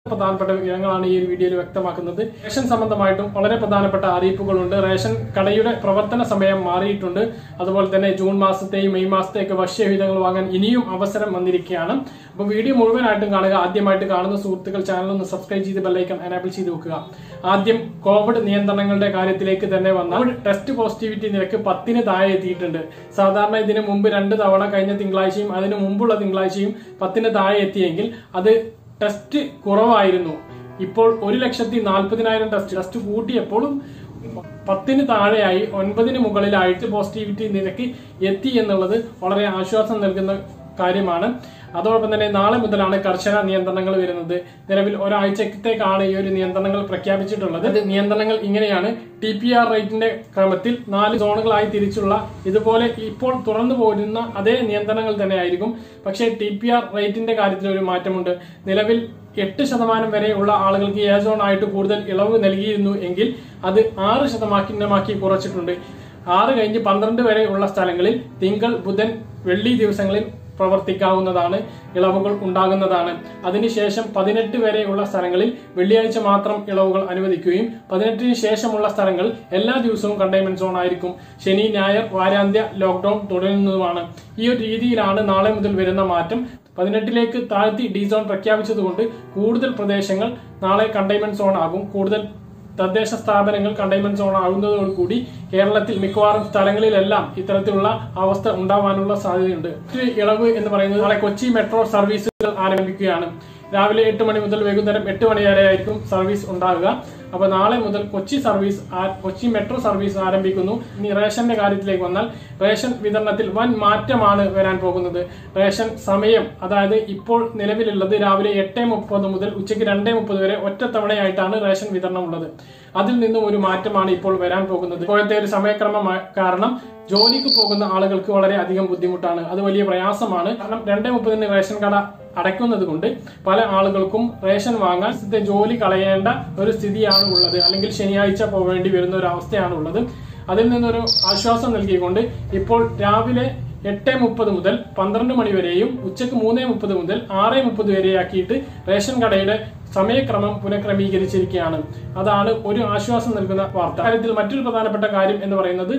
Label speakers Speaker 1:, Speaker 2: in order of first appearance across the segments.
Speaker 1: പ്രധാനപ്പെട്ട വിവരങ്ങളാണ് ഈ ഒരു വീഡിയോയിൽ വ്യക്തമാക്കുന്നത് റേഷൻ സംബന്ധമായിട്ടും വളരെ പ്രധാനപ്പെട്ട അറിയിപ്പുകളുണ്ട് റേഷൻ കടയുടെ പ്രവർത്തന സമയം മാറിയിട്ടുണ്ട് അതുപോലെ തന്നെ ജൂൺ മാസത്തെയും മെയ് മാസത്തെയൊക്കെ ഭക്ഷ്യവിഹിതങ്ങൾ വാങ്ങാൻ ഇനിയും അവസരം വന്നിരിക്കുകയാണ് അപ്പോൾ വീഡിയോ മുഴുവനായിട്ടും കാണുക ആദ്യമായിട്ട് കാണുന്ന സുഹൃത്തുക്കൾ ചാനൽ ഒന്ന് സബ്സ്ക്രൈബ് ചെയ്ത് ബെല്ലൈക്കൺ എനാബിൾ ചെയ്ത് വെക്കുക ആദ്യം കോവിഡ് നിയന്ത്രണങ്ങളുടെ കാര്യത്തിലേക്ക് തന്നെ വന്നാൽ ടെസ്റ്റ് പോസിറ്റിവിറ്റി നിരക്ക് പത്തിന് താഴെ എത്തിയിട്ടുണ്ട് സാധാരണ ഇതിന് മുമ്പ് രണ്ട് തവണ കഴിഞ്ഞ തിങ്കളാഴ്ചയും അതിന് മുമ്പുള്ള തിങ്കളാഴ്ചയും പത്തിന് താഴെ എത്തിയെങ്കിൽ അത് ടെസ്റ്റ് കുറവായിരുന്നു ഇപ്പോൾ ഒരു ലക്ഷത്തി നാൽപ്പതിനായിരം ടെസ്റ്റ് ടെസ്റ്റ് കൂട്ടിയപ്പോഴും പത്തിന് താഴെയായി ഒൻപതിന് മുകളിലായിട്ട് പോസിറ്റിവിറ്റി നിരക്ക് എത്തി എന്നുള്ളത് വളരെ ആശ്വാസം നൽകുന്ന കാര്യമാണ് അതോടൊപ്പം തന്നെ നാളെ മുതലാണ് കർശന നിയന്ത്രണങ്ങൾ വരുന്നത് നിലവിൽ ഒരാഴ്ചത്തേക്കാണ് ഈ ഒരു നിയന്ത്രണങ്ങൾ പ്രഖ്യാപിച്ചിട്ടുള്ളത് ഇത് നിയന്ത്രണങ്ങൾ ഇങ്ങനെയാണ് ടി പി ആർ റേറ്റിന്റെ ക്രമത്തിൽ നാല് സോണുകളായി തിരിച്ചുള്ള ഇതുപോലെ ഇപ്പോൾ തുറന്നു പോരുന്ന അതേ നിയന്ത്രണങ്ങൾ തന്നെയായിരിക്കും പക്ഷേ ടി പി ആർ റേറ്റിന്റെ കാര്യത്തിൽ ഒരു മാറ്റമുണ്ട് നിലവിൽ എട്ട് ശതമാനം വരെയുള്ള ആളുകൾക്ക് എ സോൺ ആയിട്ട് കൂടുതൽ ഇളവ് നൽകിയിരുന്നു എങ്കിൽ അത് ആറ് ശതമാനമാക്കി കുറച്ചിട്ടുണ്ട് ആറ് കഴിഞ്ഞ് പന്ത്രണ്ട് വരെയുള്ള സ്ഥലങ്ങളിൽ തിങ്കൾ ബുധൻ വെള്ളി ദിവസങ്ങളിൽ പ്രവർത്തിക്കാവുന്നതാണ് ഇളവുകൾ ഉണ്ടാകുന്നതാണ് അതിനുശേഷം പതിനെട്ട് വരെയുള്ള സ്ഥലങ്ങളിൽ വെള്ളിയാഴ്ച മാത്രം ഇളവുകൾ അനുവദിക്കുകയും പതിനെട്ടിന് ശേഷമുള്ള സ്ഥലങ്ങൾ എല്ലാ ദിവസവും കണ്ടെയ്ൻമെന്റ് സോൺ ആയിരിക്കും ശനി ഞായർ വാരാന്ത്യ ലോക്ഡൌൺ തുടരുന്നതുമാണ് ഈ ഒരു രീതിയിലാണ് നാളെ മുതൽ വരുന്ന മാറ്റം പതിനെട്ടിലേക്ക് താഴ്ത്തി ഡി സോൺ പ്രഖ്യാപിച്ചതുകൊണ്ട് കൂടുതൽ പ്രദേശങ്ങൾ നാളെ കണ്ടെയ്ൻമെന്റ് സോൺ ആകും കൂടുതൽ തദ്ദേശ സ്ഥാപനങ്ങൾ കണ്ടെയ്ൻമെന്റ് സോൺ ആകുന്നതോടുകൂടി കേരളത്തിൽ മിക്കവാറും സ്ഥലങ്ങളിലെല്ലാം ഇത്തരത്തിലുള്ള അവസ്ഥ ഉണ്ടാവാനുള്ള സാധ്യതയുണ്ട് മറ്റൊരു ഇളവ് എന്ന് പറയുന്നത് നാളെ കൊച്ചി മെട്രോ സർവീസുകൾ ആരംഭിക്കുകയാണ് രാവിലെ എട്ട് മണി മുതൽ വൈകുന്നേരം എട്ട് മണി വരെ ആയിരിക്കും സർവീസ് ഉണ്ടാകുക അപ്പൊ നാളെ മുതൽ കൊച്ചി സർവീസ് ആ- കൊച്ചി മെട്രോ സർവീസ് ആരംഭിക്കുന്നു ഇനി റേഷന്റെ കാര്യത്തിലേക്ക് വന്നാൽ റേഷൻ വിതരണത്തിൽ വൻ മാറ്റമാണ് വരാൻ പോകുന്നത് റേഷൻ സമയം അതായത് ഇപ്പോൾ നിലവിലുള്ളത് രാവിലെ എട്ട് മുപ്പത് മുതൽ ഉച്ചയ്ക്ക് രണ്ടേ മുപ്പത് വരെ ഒറ്റത്തവണയായിട്ടാണ് റേഷൻ വിതരണം ഉള്ളത് അതിൽ നിന്നും ഒരു മാറ്റമാണ് ഇപ്പോൾ വരാൻ പോകുന്നത് ഇപ്പോഴത്തെ ഒരു സമയക്രമം ആ- കാരണം ജോലിക്ക് പോകുന്ന ആളുകൾക്ക് വളരെ അധികം ബുദ്ധിമുട്ടാണ് അത് വലിയ പ്രയാസമാണ് കാരണം രണ്ടേ മുപ്പതിന് റേഷൻ കട അടയ്ക്കുന്നത് കൊണ്ട് പല ആളുകൾക്കും റേഷൻ വാങ്ങാൻ സ്ഥിതി ജോലി കളയേണ്ട ഒരു സ്ഥിതിയാണ് ഉള്ളത് അല്ലെങ്കിൽ ശനിയാഴ്ച പോവേണ്ടി വരുന്ന ഒരു അവസ്ഥയാണ് ഉള്ളത് അതിൽ നിന്നൊരു ആശ്വാസം നൽകിക്കൊണ്ട് ഇപ്പോൾ രാവിലെ എട്ട് മുപ്പത് മുതൽ പന്ത്രണ്ട് മണി വരെയും ഉച്ചയ്ക്ക് മൂന്നേ മുപ്പത് മുതൽ ആറ് മുപ്പത് വരെയാക്കിയിട്ട് റേഷൻ കടയുടെ സമയക്രമം പുനഃക്രമീകരിച്ചിരിക്കുകയാണ് അതാണ് ഒരു ആശ്വാസം നൽകുന്ന വാർത്ത കാര്യത്തിൽ മറ്റൊരു പ്രധാനപ്പെട്ട കാര്യം എന്ന് പറയുന്നത്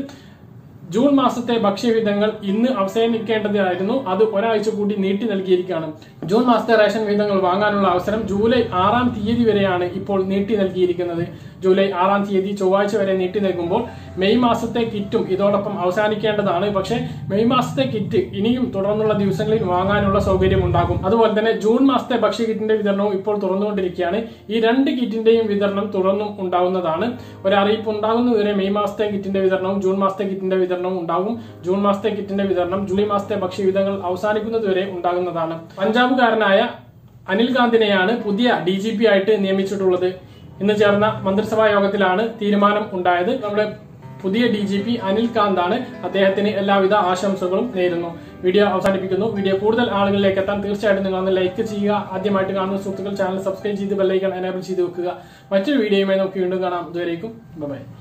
Speaker 1: ജൂൺ മാസത്തെ ഭക്ഷ്യവിധങ്ങൾ ഇന്ന് അവസാനിക്കേണ്ടതായിരുന്നു അത് ഒരാഴ്ച കൂടി നീട്ടി നൽകിയിരിക്കുകയാണ് ജൂൺ മാസത്തെ റേഷൻ വിഹിതങ്ങൾ വാങ്ങാനുള്ള അവസരം ജൂലൈ ആറാം തീയതി വരെയാണ് ഇപ്പോൾ നീട്ടി നൽകിയിരിക്കുന്നത് ജൂലൈ ആറാം തീയതി ചൊവ്വാഴ്ച വരെ നീട്ടി നൽകുമ്പോൾ മെയ് മാസത്തെ കിറ്റും ഇതോടൊപ്പം അവസാനിക്കേണ്ടതാണ് പക്ഷേ മെയ് മാസത്തെ കിറ്റ് ഇനിയും തുടർന്നുള്ള ദിവസങ്ങളിൽ വാങ്ങാനുള്ള സൗകര്യം ഉണ്ടാകും അതുപോലെ തന്നെ ജൂൺ മാസത്തെ ഭക്ഷ്യ കിറ്റിന്റെ വിതരണവും ഇപ്പോൾ തുറന്നുകൊണ്ടിരിക്കുകയാണ് ഈ രണ്ട് കിറ്റിന്റെയും വിതരണം തുടർന്നും ഉണ്ടാകുന്നതാണ് ഒരറിയിപ്പ് ഉണ്ടാകുന്നതുവരെ മെയ് മാസത്തെ കിറ്റിന്റെ വിതരണവും ജൂൺ മാസത്തെ കിറ്റിന്റെ വിതരണവും ഉണ്ടാകും ജൂൺ മാസത്തെ കിറ്റിന്റെ വിതരണം ജൂലൈ മാസത്തെ ഭക്ഷ്യവിധങ്ങൾ അവസാനിക്കുന്നതുവരെ ഉണ്ടാകുന്നതാണ് പഞ്ചാബുകാരനായ അനിൽ കാന്തിനെയാണ് പുതിയ ഡി ജി പി ആയിട്ട് നിയമിച്ചിട്ടുള്ളത് ഇന്ന് ചേർന്ന മന്ത്രിസഭാ യോഗത്തിലാണ് തീരുമാനം ഉണ്ടായത് നമ്മുടെ പുതിയ D G P Anil Kant ആണ് അദ്ദേഹത്തിന് എല്ലാവിധ ആശംസകളും നേരുന്നു വീഡിയോ അവസാനിപ്പിക്കുന്നു വീഡിയോ കൂടുതൽ ആളുകളിലേക്ക് എത്താൻ തീർച്ചയായിട്ടും നിങ്ങൾ ഒന്ന് ലൈക്ക് ചെയ്യുക ആദ്യമായിട്ട് കാണുന്ന സുഹൃത്തുക്കൾ ചാനൽ സബ്സ്ക്രൈബ് ചെയ്ത് ബെല്ലൈക്കൺ എനേബിൾ ചെയ്ത് വെക്കുക മറ്റൊരു വീഡിയോയുമായി നമുക്ക് വീണ്ടും കാണാം ഇതുവരേക്കും ബൈ